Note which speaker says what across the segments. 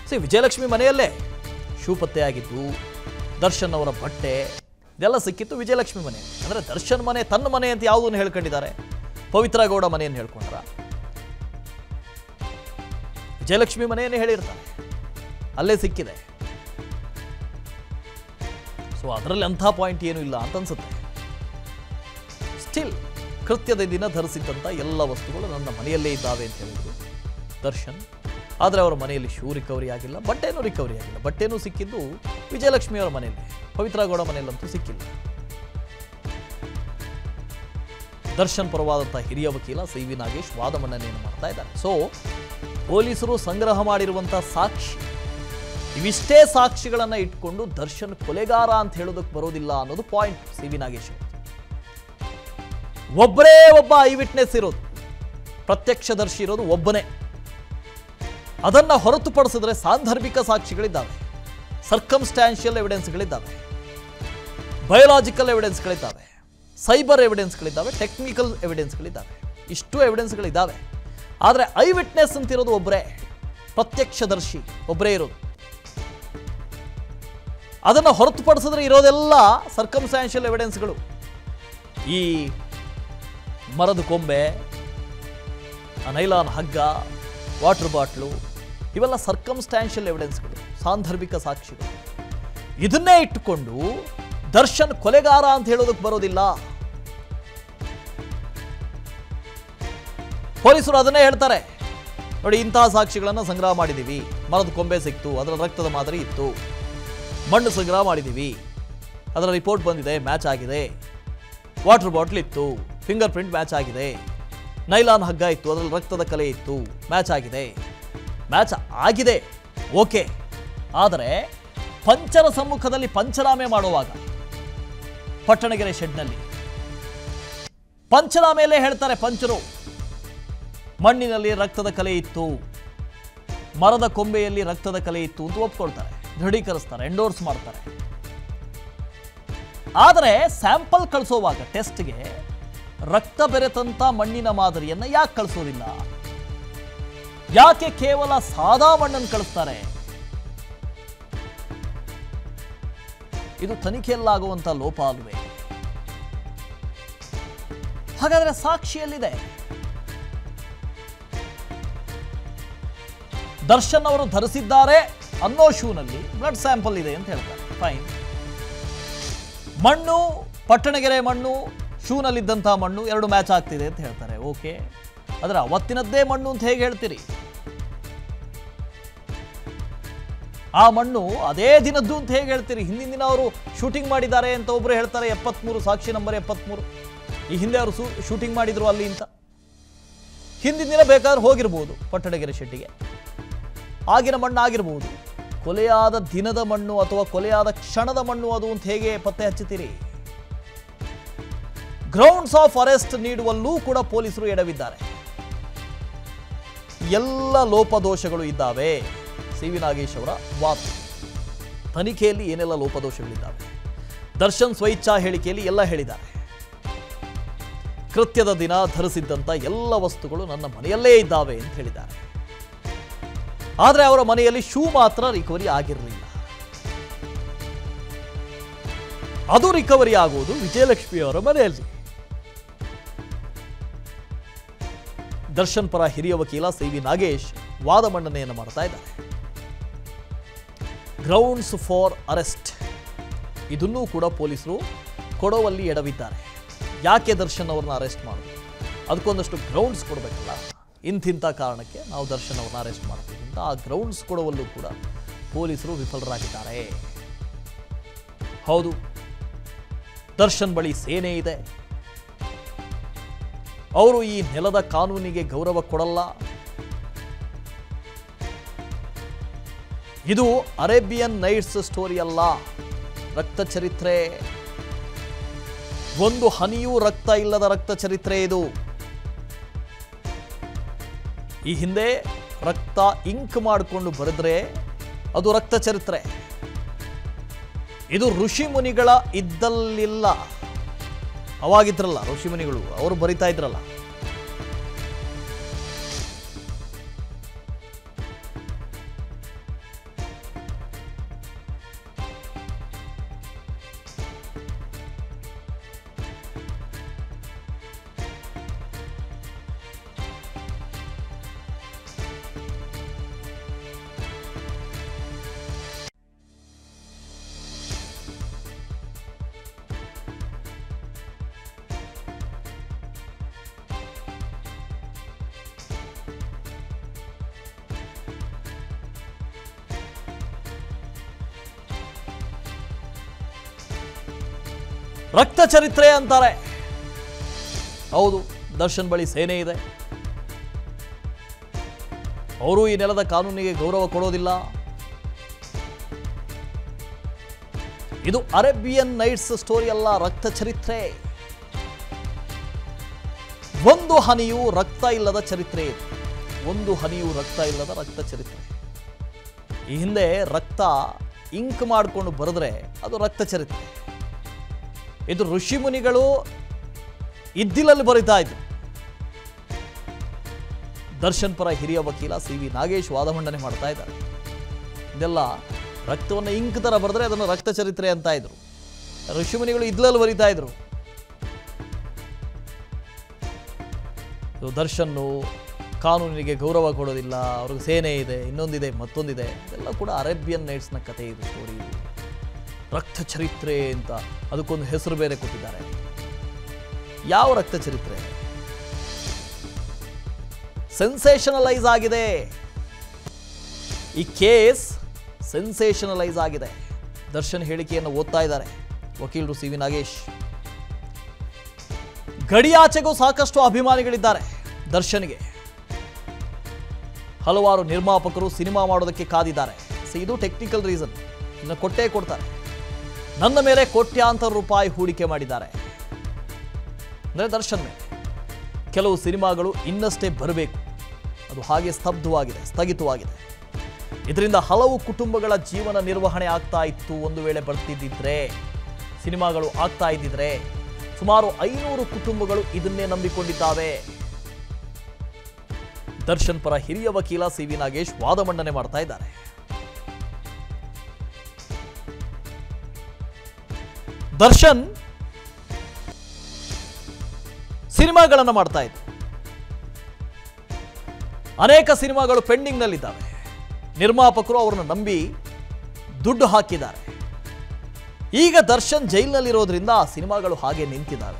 Speaker 1: C Vijayalakshmi ಮನೆಯಲ್ಲೇ shoe ಪತ್ತೆಯಾಗಿದ್ದು ದರ್ಶನ್ ಅವರ ಬಟ್ಟೆ ಇದೆಲ್ಲ ಸಿಕ್ಕಿತ್ತು ವಿಜಯಲಕ್ಷ್ಮಿ ಮನೆ ಅಂದರೆ ದರ್ಶನ್ ಮನೆ ತನ್ನ ಮನೆ ಅಂತ ಯಾವುದನ್ನು ಹೇಳ್ಕೊಂಡಿದ್ದಾರೆ ಪವಿತ್ರ ಗೌಡ ಮನೆಯನ್ನು ಹೇಳ್ಕೊಂಡ್ರ ವಿಜಯಲಕ್ಷ್ಮಿ ಮನೆಯನ್ನೇ ಹೇಳಿರ್ತಾರೆ ಅಲ್ಲೇ ಸಿಕ್ಕಿದೆ ಸೊ ಅದರಲ್ಲಿ ಅಂಥ ಪಾಯಿಂಟ್ ಏನೂ ಇಲ್ಲ ಅಂತ ಅನ್ಸುತ್ತೆ ಸ್ಟಿಲ್ ಕೃತ್ಯದ ದಿನ ಧರಿಸಿದ್ದಂಥ ಎಲ್ಲ ವಸ್ತುಗಳು ನನ್ನ ಮನೆಯಲ್ಲೇ ಇದ್ದಾವೆ ಅಂತ ಹೇಳಿದ್ರು ದರ್ಶನ್ ಆದರೆ ಅವರ ಮನೆಯಲ್ಲಿ ಶೂ ರಿಕವರಿ ಆಗಿಲ್ಲ ಬಟ್ಟೆನೂ ರಿಕವರಿ ಆಗಿಲ್ಲ ಬಟ್ಟೆನೂ ಸಿಕ್ಕಿದ್ದು ವಿಜಯಲಕ್ಷ್ಮಿ ಅವರ ಮನೆಯಲ್ಲಿ ಪವಿತ್ರ ಗೌಡ ಮನೆಯಲ್ಲಂತೂ ಸಿಕ್ಕಿಲ್ಲ ದರ್ಶನ್ ಪರವಾದಂಥ ಹಿರಿಯ ವಕೀಲ ಸಿ ವಿ ನಾಗೇಶ್ ವಾದ ಮಂಡನೆಯನ್ನು ಮಾಡ್ತಾ ಇದ್ದಾರೆ ಸೊ ಪೊಲೀಸರು ಸಂಗ್ರಹ ಮಾಡಿರುವಂಥ ಸಾಕ್ಷಿ ಇವಿಷ್ಟೇ ಸಾಕ್ಷಿಗಳನ್ನು ಇಟ್ಕೊಂಡು ದರ್ಶನ್ ಕೊಲೆಗಾರ ಅಂತ ಹೇಳೋದಕ್ಕೆ ಬರೋದಿಲ್ಲ ಅನ್ನೋದು ಪಾಯಿಂಟ್ ಸಿ ವಿ ನಾಗೇಶ್ ಅವರು. ಒಬ್ಬರೇ ಒಬ್ಬ ಐ ವಿಟ್ನೆಸ್ ಇರೋದು ಪ್ರತ್ಯಕ್ಷದರ್ಶಿ ಇರೋದು ಒಬ್ಬನೇ ಅದನ್ನ ಹೊರತುಪಡಿಸಿದ್ರೆ ಸಾಂದರ್ಭಿಕ ಸಾಕ್ಷಿಗಳಿದ್ದಾವೆ ಸರ್ಕಮ್ಸ್ಟ್ಯಾನ್ಷಿಯಲ್ ಎವಿಡೆನ್ಸ್ಗಳಿದ್ದಾವೆ ಬಯೋಲಾಜಿಕಲ್ ಎವಿಡೆನ್ಸ್ಗಳಿದ್ದಾವೆ ಸೈಬರ್ ಎವಿಡೆನ್ಸ್ಗಳಿದ್ದಾವೆ ಟೆಕ್ನಿಕಲ್ ಎವಿಡೆನ್ಸ್ಗಳಿದ್ದಾವೆ ಇಷ್ಟು ಎವಿಡೆನ್ಸ್ಗಳಿದ್ದಾವೆ ಆದರೆ ಐ ವಿಟ್ನೆಸ್ ಅಂತಿರೋದು ಒಬ್ಬರೇ ಪ್ರತ್ಯಕ್ಷದರ್ಶಿ ಒಬ್ಬರೇ ಇರೋದು ಅದನ್ನು ಹೊರತುಪಡಿಸಿದ್ರೆ ಇರೋದೆಲ್ಲ ಸರ್ಕಮ್ಸ್ಟ್ಯಾನ್ಷಿಯಲ್ ಎವಿಡೆನ್ಸ್ಗಳು ಈ ಮರದ ಕೊಂಬೆ ಆ ನೈಲಾನ್ ಹಗ್ಗ ವಾಟರ್ ಬಾಟ್ಲು ಇವೆಲ್ಲ ಸರ್ಕಮ್ಸ್ಟ್ಯಾನ್ಷಿಯಲ್ ಎವಿಡೆನ್ಸ್ಗಳು ಸಾಂದರ್ಭಿಕ ಸಾಕ್ಷಿಗಳು ಇದನ್ನೇ ಇಟ್ಟುಕೊಂಡು ದರ್ಶನ್ ಕೊಲೆಗಾರ ಅಂತ ಹೇಳೋದಕ್ಕೆ ಬರೋದಿಲ್ಲ ಪೊಲೀಸರು ಅದನ್ನೇ ಹೇಳ್ತಾರೆ ನೋಡಿ ಇಂತಹ ಸಾಕ್ಷಿಗಳನ್ನು ಸಂಗ್ರಹ ಮಾಡಿದ್ದೀವಿ ಮರದ ಕೊಂಬೆ ಸಿಕ್ತು ಅದರ ರಕ್ತದ ಮಾದರಿ ಇತ್ತು ಮಣ್ಣು ಸಂಗ್ರಹ ಮಾಡಿದ್ದೀವಿ ಅದರ ರಿಪೋರ್ಟ್ ಬಂದಿದೆ ಮ್ಯಾಚ್ ಆಗಿದೆ ವಾಟರ್ ಬಾಟ್ಲ್ ಇತ್ತು ಫಿಂಗರ್ ಪ್ರಿಂಟ್ ಮ್ಯಾಚ್ ಆಗಿದೆ ನೈಲಾನ್ ಹಗ್ಗ ಇತ್ತು ಅದರಲ್ಲಿ ರಕ್ತದ ಕಲೆ ಇತ್ತು ಮ್ಯಾಚ್ ಆಗಿದೆ ಮ್ಯಾಚ್ ಆಗಿದೆ ಓಕೆ ಆದರೆ ಪಂಚರ ಸಮ್ಮುಖದಲ್ಲಿ ಪಂಚನಾಮೆ ಮಾಡುವಾಗ ಪಟ್ಟಣಗೆರೆ ಶೆಡ್ನಲ್ಲಿ ಪಂಚನಾಮೆಯಲ್ಲೇ ಹೇಳ್ತಾರೆ ಪಂಚರು ಮಣ್ಣಿನಲ್ಲಿ ರಕ್ತದ ಕಲೆ ಇತ್ತು ಮರದ ಕೊಂಬೆಯಲ್ಲಿ ರಕ್ತದ ಕಲೆ ಇತ್ತು ಅಂತ ಒಪ್ಕೊಳ್ತಾರೆ ದೃಢೀಕರಿಸ್ತಾರೆ ಎಂಡೋರ್ಸ್ ಮಾಡ್ತಾರೆ ಆದರೆ ಸ್ಯಾಂಪಲ್ ಕಳಿಸೋವಾಗ ಟೆಸ್ಟ್ಗೆ ರಕ್ತ ಬೆರೆತಂತ ಮಣ್ಣಿನ ಮಾದರಿಯನ್ನ ಯಾಕೆ ಕಳಿಸೋದಿಲ್ಲ ಯಾಕೆ ಕೇವಲ ಸಾದಾ ಮಣ್ಣನ್ನು ಕಳಿಸ್ತಾರೆ ಇದು ತನಿಖೆಯಲ್ಲಾಗುವಂತ ಲೋಪ ಅಲ್ವೇ ಹಾಗಾದ್ರೆ ಸಾಕ್ಷಿಯಲ್ಲಿದೆ ದರ್ಶನ್ ಅವರು ಧರಿಸಿದ್ದಾರೆ ಅನ್ನೋ ಶೂನಲ್ಲಿ ಬ್ಲಡ್ ಸ್ಯಾಂಪಲ್ ಇದೆ ಅಂತ ಹೇಳ್ತಾರೆ ಫೈನ್ ಮಣ್ಣು ಪಟ್ಟಣಗೆರೆ ಮಣ್ಣು ಶೂನಲ್ಲಿದ್ದಂತಹ ಮಣ್ಣು ಎರಡು ಮ್ಯಾಚ್ ಆಗ್ತಿದೆ ಅಂತ ಹೇಳ್ತಾರೆ ಓಕೆ ಆದರೆ ಅವತ್ತಿನದ್ದೇ ಮಣ್ಣು ಅಂತ ಹೇಗೆ ಹೇಳ್ತೀರಿ ಆ ಮಣ್ಣು ಅದೇ ದಿನದ್ದು ಅಂತ ಹೇಗೆ ಹೇಳ್ತೀರಿ ಹಿಂದಿನ ದಿನ ಅವರು ಶೂಟಿಂಗ್ ಮಾಡಿದ್ದಾರೆ ಅಂತ ಒಬ್ಬರು ಹೇಳ್ತಾರೆ ಎಪ್ಪತ್ಮೂರು ಸಾಕ್ಷಿ ನಂಬರ್ ಎಪ್ಪತ್ಮೂರು ಈ ಹಿಂದೆ ಅವರು ಶೂಟಿಂಗ್ ಮಾಡಿದ್ರು ಅಲ್ಲಿ ಅಂತ ಹಿಂದಿನ ದಿನ ಬೇಕಾದ್ರೆ ಹೋಗಿರ್ಬೋದು ಪಟ್ಟಣಗೆರೆ ಶೆಟ್ಟಿಗೆ ಆಗಿನ ಮಣ್ಣು ಆಗಿರ್ಬೋದು ಕೊಲೆಯಾದ ದಿನದ ಮಣ್ಣು ಅಥವಾ ಕೊಲೆಯಾದ ಕ್ಷಣದ ಮಣ್ಣು ಅದು ಅಂತ ಹೇಗೆ ಪತ್ತೆ ಹಚ್ಚುತ್ತೀರಿ ಗ್ರೌಂಡ್ಸ್ ಆಫ್ ಅರೆಸ್ಟ್ ನೀಡುವಲ್ಲೂ ಕೂಡ ಪೊಲೀಸರು ಎಡವಿದ್ದಾರೆ ಎಲ್ಲ ಲೋಪದೋಷಗಳು ಇದ್ದಾವೆ ಸಿ ವಿ ನಾಗೇಶ್ ಅವರ ವಾದ ತನಿಖೆಯಲ್ಲಿ ಏನೆಲ್ಲ ಲೋಪದೋಷಗಳಿದ್ದಾವೆ ದರ್ಶನ್ ಸ್ವಇಚ್ಛಾ ಹೇಳಿಕೆಯಲ್ಲಿ ಎಲ್ಲ ಹೇಳಿದ್ದಾರೆ ಕೃತ್ಯದ ದಿನ ಧರಿಸಿದ್ದಂಥ ಎಲ್ಲ ವಸ್ತುಗಳು ನನ್ನ ಮನೆಯಲ್ಲೇ ಇದ್ದಾವೆ ಅಂತ ಹೇಳಿದ್ದಾರೆ ಆದರೆ ಅವರ ಮನೆಯಲ್ಲಿ ಶೂ ಮಾತ್ರ ರಿಕವರಿ ಆಗಿರಲಿಲ್ಲ ಅದು ರಿಕವರಿ ಆಗುವುದು ವಿಜಯಲಕ್ಷ್ಮಿ ಅವರ ಮನೆಯಲ್ಲಿ ದರ್ಶನ್ ಪರ ಹಿರಿಯ ವಕೀಲ ಸಿ ವಿ ನಾಗೇಶ್ ವಾದ ಮಂಡನೆಯನ್ನು ಮಾಡ್ತಾ ಇದ್ದಾರೆ ಗ್ರೌಂಡ್ಸ್ ಫಾರ್ ಅರೆಸ್ಟ್ ಇದನ್ನೂ ಕೂಡ ಪೊಲೀಸರು ಕೊಡೋವಲ್ಲಿ ಎಡವಿದ್ದಾರೆ ಯಾಕೆ ದರ್ಶನ್ ಅವ್ರನ್ನ ಅರೆಸ್ಟ್ ಮಾಡೋದು ಅದಕ್ಕೊಂದಷ್ಟು ಗ್ರೌಂಡ್ಸ್ ಕೊಡಬೇಕಲ್ಲ ಇಂತಿಂಥ ಕಾರಣಕ್ಕೆ ನಾವು ದರ್ಶನ್ ಅವ್ರನ್ನ ಅರೆಸ್ಟ್ ಮಾಡ್ತೀವಿ ಅಂತ ಆ ಗ್ರೌಂಡ್ಸ್ ಕೊಡುವಲ್ಲೂ ಕೂಡ ಪೊಲೀಸರು ವಿಫಲರಾಗಿದ್ದಾರೆ ಹೌದು ದರ್ಶನ್ ಬಳಿ ಸೇನೆ ಇದೆ ಅವರು ಈ ನೆಲದ ಕಾನೂನಿಗೆ ಗೌರವ ಕೊಡಲ್ಲ ಇದು ಅರೇಬಿಯನ್ ನೈಟ್ಸ್ ಸ್ಟೋರಿ ಅಲ್ಲ ರಕ್ತ ಚರಿತ್ರೆ ಒಂದು ಹನಿಯೂ ರಕ್ತ ಇಲ್ಲದ ರಕ್ತ ಚರಿತ್ರೆ ಇದು ಈ ಹಿಂದೆ ರಕ್ತ ಇಂಕ್ ಮಾಡಿಕೊಂಡು ಬರೆದ್ರೆ ಅದು ರಕ್ತ ಚರಿತ್ರೆ ಇದು ಋಷಿ ಮುನಿಗಳ ಇದ್ದಲ್ಲಿಲ್ಲ ಅವಾಗಿದ್ರಲ್ಲ ಋಷಿ ಮುನಿಗಳು ಅವರು ಬರಿತಾ ಇದ್ರಲ್ಲ ರಕ್ತ ಚರಿತ್ರೆ ಅಂತಾರೆ ಹೌದು ದರ್ಶನ್ ಬಳಿ ಸೇನೆ ಇದೆ ಅವರು ಈ ನೆಲದ ಕಾನೂನಿಗೆ ಗೌರವ ಕೊಡೋದಿಲ್ಲ ಇದು ಅರೇಬಿಯನ್ ನೈಟ್ಸ್ ಸ್ಟೋರಿ ಅಲ್ಲ ರಕ್ತ ಚರಿತ್ರೆ ಒಂದು ಹನಿಯೂ ರಕ್ತ ಇಲ್ಲದ ಚರಿತ್ರೆ ಇದು ಒಂದು ಹನಿಯೂ ರಕ್ತ ಇಲ್ಲದ ರಕ್ತ ಚರಿತ್ರೆ ಈ ಹಿಂದೆ ರಕ್ತ ಇಂಕ್ ಮಾಡಿಕೊಂಡು ಬರೆದ್ರೆ ಅದು ರಕ್ತ ಚರಿತ್ರೆ ಇದು ಋಷಿಮುನಿಗಳು ಇದ್ದಿಲಲ್ಲಿ ಬರಿತಾ ಇದ್ರು ದರ್ಶನ್ ಪರ ಹಿರಿಯ ವಕೀಲ ಸಿ ವಿ ನಾಗೇಶ್ ವಾದ ಮಂಡನೆ ಮಾಡ್ತಾ ಇದ್ದಾರೆ ಇದೆಲ್ಲ ರಕ್ತವನ್ನು ಇಂಕ್ ತರ ಬರೆದ್ರೆ ಅದನ್ನು ರಕ್ತ ಚರಿತ್ರೆ ಅಂತ ಇದ್ರು ಋಷಿಮುನಿಗಳು ಇದ್ಲಲ್ಲಿ ಬರಿತಾ ಇದ್ರು ಇದು ದರ್ಶನ್ನು ಕಾನೂನಿಗೆ ಗೌರವ ಕೊಡೋದಿಲ್ಲ ಅವ್ರಿಗೆ ಸೇನೆ ಇದೆ ಇನ್ನೊಂದಿದೆ ಮತ್ತೊಂದಿದೆ ಇದೆಲ್ಲ ಕೂಡ ಅರೇಬಿಯನ್ ನೈಟ್ಸ್ನ ಕಥೆ ಇದು ಸ್ಟೋರಿ ಇದು ರಕ್ತ ಚರಿತ್ರೆ ಅಂತ ಅದಕ್ಕೊಂದು ಹೆಸರು ಬೇರೆ ಕೊಟ್ಟಿದ್ದಾರೆ ಯಾವ ರಕ್ತ ಚರಿತ್ರೆ ಸೆನ್ಸೇಷನಲೈಸ್ ಆಗಿದೆ ಈ ಕೇಸ್ ಸೆನ್ಸೇಷನಲೈಸ್ ಆಗಿದೆ ದರ್ಶನ್ ಹೇಳಿಕೆಯನ್ನು ಓದ್ತಾ ಇದ್ದಾರೆ ವಕೀಲರು ಸಿ ವಿ ನಾಗೇಶ್ ಗಡಿಯಾಚೆಗೂ ಸಾಕಷ್ಟು ಅಭಿಮಾನಿಗಳಿದ್ದಾರೆ ದರ್ಶನ್ಗೆ ಹಲವಾರು ನಿರ್ಮಾಪಕರು ಸಿನಿಮಾ ಮಾಡೋದಕ್ಕೆ ಕಾದಿದ್ದಾರೆ ಸೊ ಇದು ಟೆಕ್ನಿಕಲ್ ರೀಸನ್ ಇನ್ನು ಕೊಟ್ಟೇ ಕೊಡ್ತಾರೆ ನನ್ನ ಮೇಲೆ ಕೋಟ್ಯಾಂತರ ರೂಪಾಯಿ ಹೂಡಿಕೆ ಮಾಡಿದ್ದಾರೆ ಅಂದರೆ ದರ್ಶನ್ ಮೇಲೆ ಕೆಲವು ಸಿನಿಮಾಗಳು ಇನ್ನಷ್ಟೇ ಬರಬೇಕು ಅದು ಹಾಗೆ ಸ್ತಬ್ಧವಾಗಿದೆ ಸ್ಥಗಿತವಾಗಿದೆ ಇದರಿಂದ ಹಲವು ಕುಟುಂಬಗಳ ಜೀವನ ನಿರ್ವಹಣೆ ಆಗ್ತಾ ಇತ್ತು ಒಂದು ವೇಳೆ ಬರ್ತಿದ್ದಿದ್ರೆ ಸಿನಿಮಾಗಳು ಆಗ್ತಾ ಇದ್ದಿದ್ರೆ ಸುಮಾರು ಐನೂರು ಕುಟುಂಬಗಳು ಇದನ್ನೇ ನಂಬಿಕೊಂಡಿದ್ದಾವೆ ದರ್ಶನ್ ಪರ ಹಿರಿಯ ವಕೀಲ ಸಿ ವಿ ನಾಗೇಶ್ ವಾದ ಮಂಡನೆ ಮಾಡ್ತಾ ಇದ್ದಾರೆ ದರ್ಶನ್ ಸಿನಿಮಾಗಳನ್ನು ಮಾಡ್ತಾ ಇದ್ರು ಅನೇಕ ಸಿನಿಮಾಗಳು ಪೆಂಡಿಂಗ್ನಲ್ಲಿದ್ದಾವೆ ನಿರ್ಮಾಪಕರು ಅವರನ್ನು ನಂಬಿ ದುಡ್ಡು ಹಾಕಿದ್ದಾರೆ ಈಗ ದರ್ಶನ್ ಜೈಲಿನಲ್ಲಿರೋದ್ರಿಂದ ಆ ಸಿನಿಮಾಗಳು ಹಾಗೆ ನಿಂತಿದ್ದಾವೆ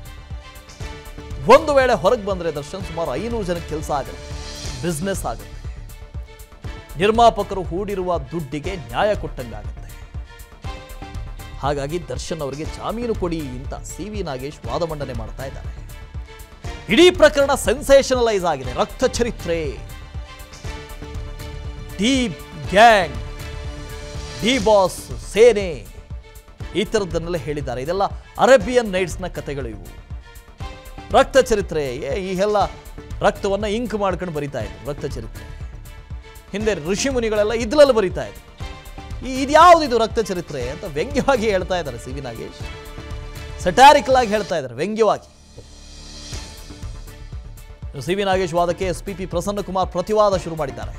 Speaker 1: ಒಂದು ವೇಳೆ ಹೊರಗೆ ಬಂದರೆ ದರ್ಶನ್ ಸುಮಾರು ಐನೂರು ಜನಕ್ಕೆ ಕೆಲಸ ಆಗುತ್ತೆ ಬಿಸ್ನೆಸ್ ಆಗುತ್ತೆ ನಿರ್ಮಾಪಕರು ಹೂಡಿರುವ ದುಡ್ಡಿಗೆ ನ್ಯಾಯ ಕೊಟ್ಟಂಗಾಗುತ್ತೆ ಹಾಗಾಗಿ ದರ್ಶನ್ ಅವರಿಗೆ ಜಾಮೀನು ಕೊಡಿ ಅಂತ ಸಿ ವಿ ನಾಗೇಶ್ ವಾದ ಮಂಡನೆ ಮಾಡ್ತಾ ಇದ್ದಾರೆ ಇಡೀ ಪ್ರಕರಣ ಸೆನ್ಸೇಷನಲೈಸ್ ಆಗಿದೆ ರಕ್ತ ಚರಿತ್ರೆ ಡಿ ಗ್ಯಾಂಗ್ ಡಿ ಬಾಸ್ ಸೇನೆ ಈ ಥರದ್ದನ್ನೆಲ್ಲ ಹೇಳಿದ್ದಾರೆ ಇದೆಲ್ಲ ಅರೇಬಿಯನ್ ನೈಟ್ಸ್ನ ಕಥೆಗಳು ಇವು ರಕ್ತ ಚರಿತ್ರೆ ಏ ಈ ಎಲ್ಲ ರಕ್ತವನ್ನು ಇಂಕ್ ಮಾಡ್ಕೊಂಡು ಬರಿತಾ ಇದ್ರು ರಕ್ತ ಚರಿತ್ರೆ ಹಿಂದೆ ಋಷಿ ಮುನಿಗಳೆಲ್ಲ ಇದ್ಲಲ್ಲಿ ಬರಿತಾ ಇದ್ರು ಈ ಇದ್ಯಾವುದು ಇದು ರಕ್ತ ಚರಿತ್ರೆ ಅಂತ ವ್ಯಂಗ್ಯವಾಗಿ ಹೇಳ್ತಾ ಇದ್ದಾರೆ ಸಿ ವಿ ನಾಗೇಶ್ ಸೆಟಾರಿಕಲ್ ಆಗಿ ಹೇಳ್ತಾ ಇದ್ದಾರೆ ವ್ಯಂಗ್ಯವಾಗಿ ಸಿ ವಿ ನಾಗೇಶ್ ವಾದಕ್ಕೆ ಎಸ್ ಪಿ ಪಿ ಪ್ರಸನ್ನಕುಮಾರ್ ಪ್ರತಿವಾದ ಶುರು ಮಾಡಿದ್ದಾರೆ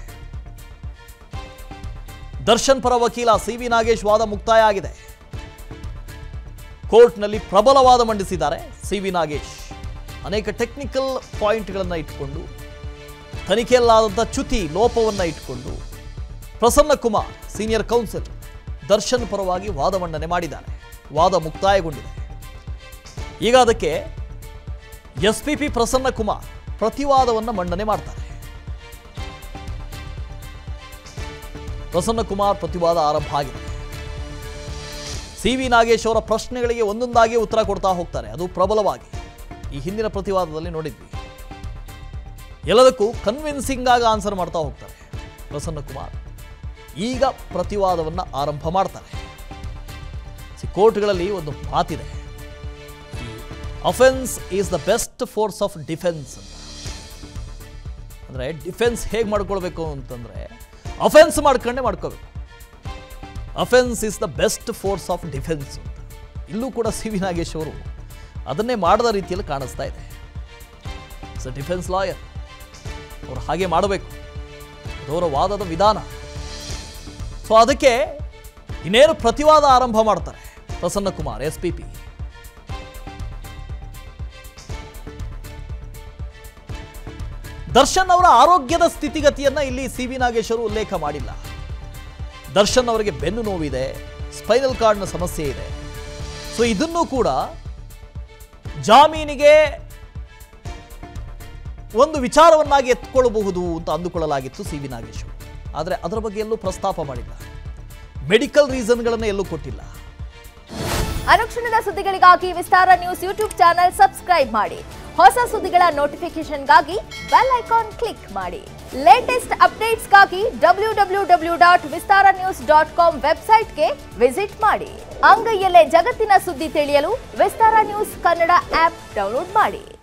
Speaker 1: ದರ್ಶನ್ ಪರ ವಕೀಲ ಸಿ ವಿ ನಾಗೇಶ್ ವಾದ ಮುಕ್ತಾಯ ಆಗಿದೆ ಕೋರ್ಟ್ನಲ್ಲಿ ಪ್ರಬಲ ವಾದ ಮಂಡಿಸಿದ್ದಾರೆ ಸಿ ವಿ ನಾಗೇಶ್ ಅನೇಕ ಟೆಕ್ನಿಕಲ್ ಪಾಯಿಂಟ್ಗಳನ್ನು ಇಟ್ಕೊಂಡು ತನಿಖೆಯಲ್ಲಾದಂಥ ಚ್ಯುತಿ ಲೋಪವನ್ನು ಇಟ್ಕೊಂಡು ಪ್ರಸನ್ನ ಕುಮಾರ್ ಸೀನಿಯರ್ ಕೌನ್ಸಿಲ್ ದರ್ಶನ್ ಪರವಾಗಿ ವಾದ ಮಂಡನೆ ಮಾಡಿದ್ದಾರೆ ವಾದ ಮುಕ್ತಾಯಗೊಂಡಿದೆ ಈಗ ಅದಕ್ಕೆ S P P Prasanna Kumar ಪ್ರತಿವಾದವನ್ನು ಮಂಡನೆ ಮಾಡ್ತಾರೆ ಪ್ರಸನ್ನ ಕುಮಾರ್ ಪ್ರತಿವಾದ ಆರಂಭ ಆಗಿದೆ ಸಿ ವಿ ನಾಗೇಶ್ ಅವರ ಪ್ರಶ್ನೆಗಳಿಗೆ ಒಂದೊಂದಾಗಿ ಉತ್ತರ ಕೊಡ್ತಾ ಹೋಗ್ತಾರೆ ಅದು ಪ್ರಬಲವಾಗಿ ಈ ಹಿಂದಿನ ಪ್ರತಿವಾದದಲ್ಲಿ ನೋಡಿದ್ವಿ ಎಲ್ಲದಕ್ಕೂ ಕನ್ವಿನ್ಸಿಂಗ್ ಆಗಿ ಆನ್ಸರ್ ಮಾಡ್ತಾ ಹೋಗ್ತಾರೆ ಪ್ರಸನ್ನ ಕುಮಾರ್ ಈಗ ಪ್ರತಿವಾದವನ್ನು ಆರಂಭ ಮಾಡ್ತಾರೆ ಸಿ- ಕೋರ್ಟ್ಗಳಲ್ಲಿ ಒಂದು ಮಾತಿದೆ offence is the best force of defence ಅಂತ ಅಂದರೆ ಡಿಫೆನ್ಸ್ ಹೇಗೆ ಮಾಡ್ಕೊಳ್ಬೇಕು ಅಂತಂದರೆ ಅಫೆನ್ಸ್ ಮಾಡ್ಕೊಂಡೇ ಮಾಡ್ಕೋಬೇಕು offence is the best force of defence ಅಂತ ಇಲ್ಲೂ ಕೂಡ ಸಿ ವಿ ನಾಗೇಶ್ ಅವರು ಅದನ್ನೇ ಮಾಡದ ರೀತಿಯಲ್ಲಿ ಕಾಣಿಸ್ತಾ ಇದೆ ಇಟ್ಸ್ ಅ ಡಿಫೆನ್ಸ್ ಲಾಯರ್ ಅವರು ಹಾಗೆ ಮಾಡಬೇಕು ಅದು ಅವರ ವಾದದ ವಿಧಾನ ಸೊ ಅದಕ್ಕೆ ಇನ್ನೇನು ಪ್ರತಿವಾದ ಆರಂಭ ಮಾಡ್ತಾರೆ Prasanna Kumar S P P Darshan ಅವರ ಆರೋಗ್ಯದ ಸ್ಥಿತಿಗತಿಯನ್ನ ಇಲ್ಲಿ ಸಿ ವಿ ನಾಗೇಶ್ವರು ಉಲ್ಲೇಖ ಮಾಡಿಲ್ಲ ದರ್ಶನ್ ಅವರಿಗೆ ಬೆನ್ನು ನೋವಿದೆ ಸ್ಪೈನಲ್ ಕಾರ್ಡ್ನ ಸಮಸ್ಯೆ ಇದೆ ಸೊ ಇದನ್ನು ಕೂಡ ಜಾಮೀನಿಗೆ ಒಂದು ವಿಚಾರವನ್ನಾಗಿ ಎತ್ಕೊಳ್ಳಬಹುದು ಅಂತ ಅಂದುಕೊಳ್ಳಲಾಗಿತ್ತು ಸಿ ವಿ ನಾಗೇಶ್ವರು ಆದರೆ ಅದರ ಬಗ್ಗೆ ಎಲ್ಲೂ ಪ್ರಸ್ತಾಪ ಮಾಡಿಲ್ಲ ಮೆಡಿಕಲ್ ರೀಸನ್ಗಳನ್ನು ಎಲ್ಲೂ ಕೊಟ್ಟಿಲ್ಲ
Speaker 2: ಅನುಕ್ಷಣದ ಸುದ್ದಿಗಳಿಗಾಗಿ Vistara news YouTube channel subscribe ಮಾಡಿ ಹೊಸ ಸುದ್ದಿಗಳ ನೋಟಿಫಿಕೇಶನ್ಗಾಗಿ ಬೆಲ್ ಐಕಾನ್ ಕ್ಲಿಕ್ ಮಾಡಿ ಲೇಟೆಸ್ಟ್ ಅಪ್ಡೇಟ್ಸ್ಗಾಗಿ W W W dot Vistara news dot com ವೆಬ್ಸೈಟ್ಗೆ ವಿಸಿಟ್ ಮಾಡಿ ಅಂಗೈಯಲ್ಲೇ ಜಗತ್ತಿನ ಸುದ್ದಿ ತಿಳಿಯಲು Vistara news Kannada app download ಮಾಡಿ